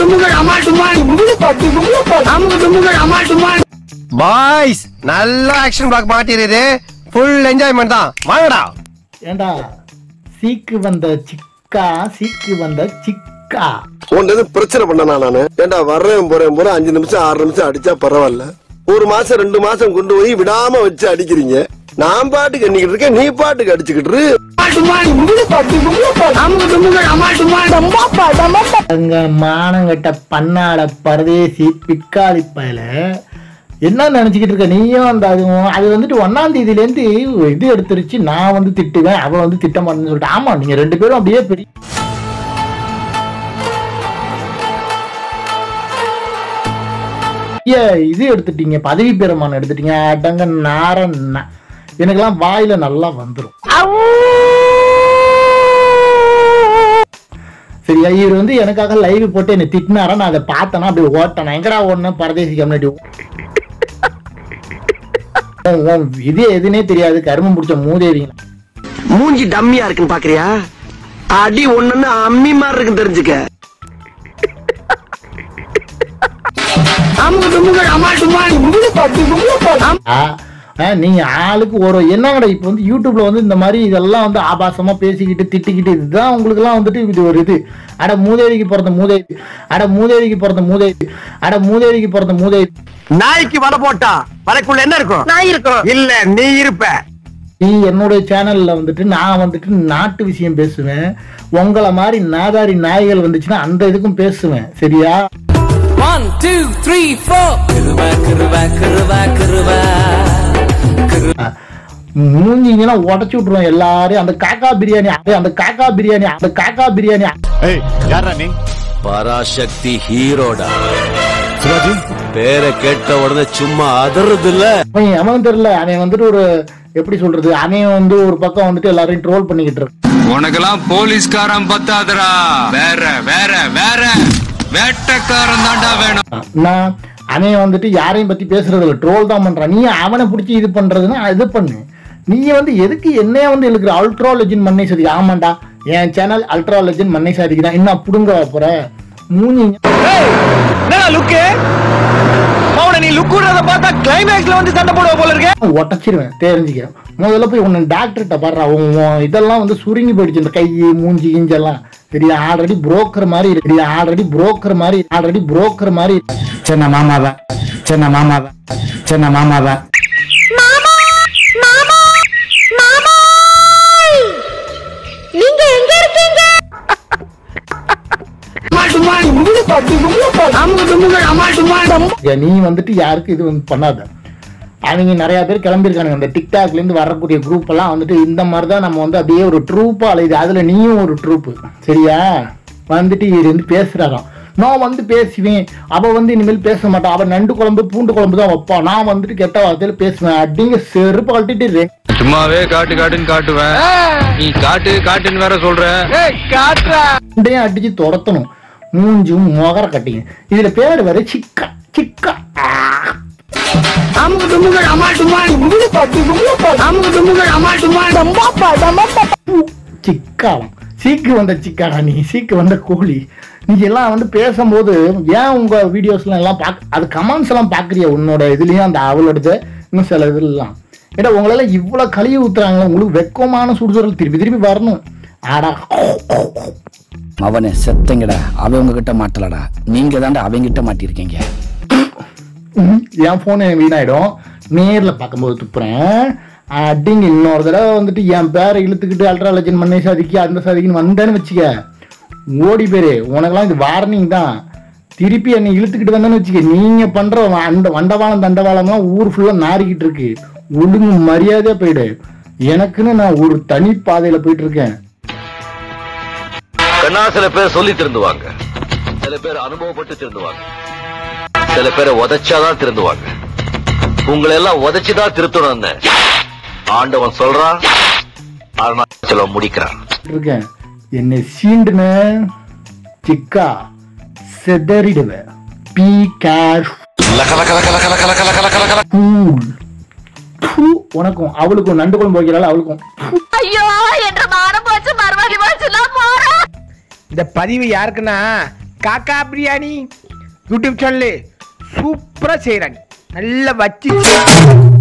டுமுகள் அமால் டுமால் அமுக டுமுகள் அமால் டுமால் பாய்ஸ் நல்ல ஆக்ஷன் பிளாக் மாட்டிருது ஃபுல் என்ஜாய்மெண்ட் தான் வாங்கடா ஏண்டா சீக்கு வந்த சிக்கா சீக்கு வந்த சிக்கா உன்ன பிரச்சனை பண்ணனா நானு ஏண்டா வர்றேன் போறேன் போறேன் அஞ்சு நிமிஷம் ஆறு நிமிஷம் அடிச்சா பரவாயில்ல ஒரு மாசம் ரெண்டு மாசம் கொண்டு போய் விடாம வச்சு அடிக்கிறீங்க நான் பாட்டுக்கு எண்ணிக்கிட்டு இருக்கேன் நீ பாட்டுக்கு அடிச்சுக்கிட்டு இரு. அமால் டுமால் அமுக டுமுகள் அமால் டுமால் அங்க மானங்கட்ட பன்னாட பரதேசி பிக்காளி பயல என்ன நினைச்சுக்கிட்டு இருக்க நீயும் அந்த அதுவும் அது வந்துட்டு ஒன்னாம் தேதியில இருந்து இது எடுத்துருச்சு நான் வந்து திட்டுவேன் அவ வந்து திட்ட மாட்டேன்னு சொல்லிட்டு ஆமா நீங்க ரெண்டு பேரும் அப்படியே பெரிய பெரிய இது எடுத்துட்டீங்க பதவி பெருமானம் எடுத்துட்டீங்க அடங்க நார ந- எனக்கெல்லாம் வாயில நல்லா வந்துரும் சரியா இவர் வந்து எனக்காக லைவ் போட்டு என்னை திட்டினாரா நான் அதை பார்த்தேன்னா அப்படி ஓட்டேன் எங்கடா ஓடணும் பரதேசி கம்யூனிட்டி இது எதுனே தெரியாது கருமம் பிடிச்ச மூதேவிங்க மூஞ்சி டம்மியா இருக்குன்னு பாக்குறியா அடி ஒண்ணுன்னு அம்மி மாதிரி இருக்கு தெரிஞ்சுக்க அமுக டுமுகள் அமால் டுமால் ஆ, ஆ, நீங்க ஆளுக்கு ஒரு என்னங்கடா இப்போ வந்து யூடியூப்ல வந்து இந்த மாதிரி இதெல்லாம் வந்து ஆபாசமா பேசிக்கிட்டு திட்டிக்கிட்டு இதுதான் உங்களுக்கு எல்லாம் வந்துட்டு இது ஒரு இது அட மூதேவிக்கு பிறந்த மூதேவி அட மூதேவிக்கு பிறந்த மூதேவி அட மூதேவிக்கு பிறந்த மூதேவி நாய்க்கு வலை போட்டா வலைக்குள்ள என்ன இருக்கும் நாய் இருக்கும் இல்ல நீ இருப்ப நீ என்னுடைய சேனல்ல வந்துட்டு நான் வந்துட்டு நாட்டு விஷயம் பேசுவேன் உங்களை மாதிரி நாதாரி நாய்கள் வந்துச்சுன்னா அந்த இதுக்கும் பேசுவேன் சரியா One, two, three, four. Kırva, kırva, kırva, kırva. மூஞ்சிங்கன்னா உடச்சு விட்டுருவோம் எல்லாரையும் அந்த காக்கா பிரியாணி அது அந்த காக்கா பிரியாணி அந்த காக்கா பிரியாணி பராசக்தி ஹீரோடா பேரை கேட்ட உடனே சும்மா அதறது இல்ல அவன் அவன் தெரியல அவன் வந்துட்டு ஒரு எப்படி சொல்றது அவன் வந்து ஒரு பக்கம் வந்துட்டு எல்லாரையும் ட்ரோல் பண்ணிக்கிட்டு இருக்கான் உனக்கெல்லாம் போலீஸ்காரன் பத்தாதுடா வேற வேற வேற வேட்டக்காரன் தாண்டா வேணும் நான் அவன் வந்துட்டு யாரையும் பத்தி பேசுறது இல்ல ட்ரோல் தான் பண்றான் நீ அவனை பிடிச்சி இது பண்றதுன்னா இது பண்ணு நீ வந்து எதுக்கு என்னைய வந்து இழுக்கிற அல்ட்ரா லெஜன் மண்ணை சதி ஆமாண்டா என் சேனல் அல்ட்ரா லெஜன் மண்ணை சாதிக்கு தான் இன்னும் புடுங்க போற மூணு என்ன லுக்கு அவனை நீ லுக் விடுறத பார்த்தா கிளைமேக்ஸ்ல வந்து சண்டை போடுவ போல இருக்க உடச்சிருவேன் தெரிஞ்சுக்க முதல்ல போய் உன்னை டாக்டர்கிட்ட பாடுறா உன் உன் இதெல்லாம் வந்து சுருங்கி போயிடுச்சு இந்த கை மூஞ்சி கிஞ்செல்லாம் சரியா ஆல்ரெடி புரோக்கர் மாதிரி இருக்கு ஆல்ரெடி புரோக்கர் மாதிரி ஆல்ரெடி புரோக்கர் மாதிரி சின்ன மாமாதான் சின்ன மாமாதான் சின்ன மாமாதான் அமால் டுமால் அமுக டுமுகள் அமால் டுமால் ஏன் நீ வந்துட்டு யாருக்கும் இது வந்து பண்ணாத அவங்க நிறைய பேர் கிளம்பியிருக்கானுங்க இந்த டிக்டாக்ல இருந்து வரக்கூடிய குரூப் எல்லாம் வந்துட்டு இந்த மாதிரி தான் நம்ம வந்து அப்படியே ஒரு ட்ரூப்பா அலையுது அதுல நீயும் ஒரு ட்ரூப்பு சரியா வந்துட்டு இது வந்து பேசுறாராம் நான் வந்து பேசுவேன் அவ வந்து இனிமேல் பேச மாட்டான் அவன் நண்டு குழம்பு பூண்டு குழம்பு தான் வைப்பான் நான் வந்துட்டு கெட்ட வார்த்தையில பேசுவேன் அப்படிங்க செருப்பு கழட்டிட்டு இரு. சும்மாவே காட்டு காட்டுன்னு காட்டுவேன் நீ காட்டு காட்டுன்னு வேற சொல்ற ரெண்டையும் அடிச்சு துரத்தணும் மூஞ்சும் மொகர கட்டிங்க இதுல பேர் வேற சிக்கா சிக்கா ஆ. அமுக டுமுகள் அமால் டுமால் அமுக டுமுகள் அமால் டுமால் சிக்காலம் சீக்கு வந்த சிக்காடா நீ சீக்கு வந்த கோழி நீ எல்லாம் வந்து பேசும்போது ஏன் உங்க வீடியோஸ்லாம் எல்லாம் பாக் அது கமெண்ட்ஸ் எல்லாம் பாக்குறியா உன்னோட இதுலயும் அந்த அவளோடது இன்னும் சில இதுலாம் ஏடா உங்களால இவ்வளவு கழுவி ஊத்துறாங்களா உங்களுக்கு வெக்கமான சுடுதல் திருப்பி திருப்பி வரணும் ஆடா அவனே செத்தங்கடா அவன் உங்ககிட்ட மாட்டலடா நீங்க தாண்டா அவங்கிட்ட மாட்டிருக்கீங்க ம், என் போன் வீணாயிடும் நேர்ல பார்க்கும்போது துப்புறேன் அப்படிங்க இன்னொரு தடவை வந்துட்டு என் பேரை இழுத்துக்கிட்டு அல்ட்ரா லெஜன் மண்ணை சாதிக்கு அந்த சாதிக்குன்னு வந்தேன்னு வச்சுக்க ஓடி பேரு உனக்கெல்லாம் இது வார்னிங் தான் திருப்பி என்னை இழுத்துக்கிட்டு வந்தேன்னு வச்சுக்க நீங்க பண்ற வ- அந்த வண்டவாளம் தண்டவாளம்லாம் ஊர் ஃபுல்லா நாரிக்கிட்டு இருக்கு ஒழுங்கு மரியாதையா போயிடு எனக்குன்னு நான் ஒரு தனி பாதையில போயிட்டு இருக்கேன் கண்ணா சில பேர் சொல்லி திருந்துவாங்க சில பேர் அனுபவப்பட்டு திருந்துவாங்க சில பேரை உதைச்சாதான் திருந்துவாங்க உங்களை எல்லாம் உதைச்சுதான் திருத்தணும்னு ஆண்டவன் சொல்றான் அருணாச்சலம் முடிக்கிறான் இருக்கேன் என்னை சீண்டுன சிக்கா செதறிடுவேன் பி கேஷ் உனக்கும் அவளுக்கும் நண்டு குழம்பு வைக்கிறாள் அவளுக்கும் ஐயோ என்ற மானம் போச்சு மறுபடி போச்சுலாம் போறேன் இந்த பதிவு யாருக்குன்னா காக்கா பிரியாணி யூடியூப் சேனலு சூப்பராக செய்கிறாங்க நல்லா வச்சு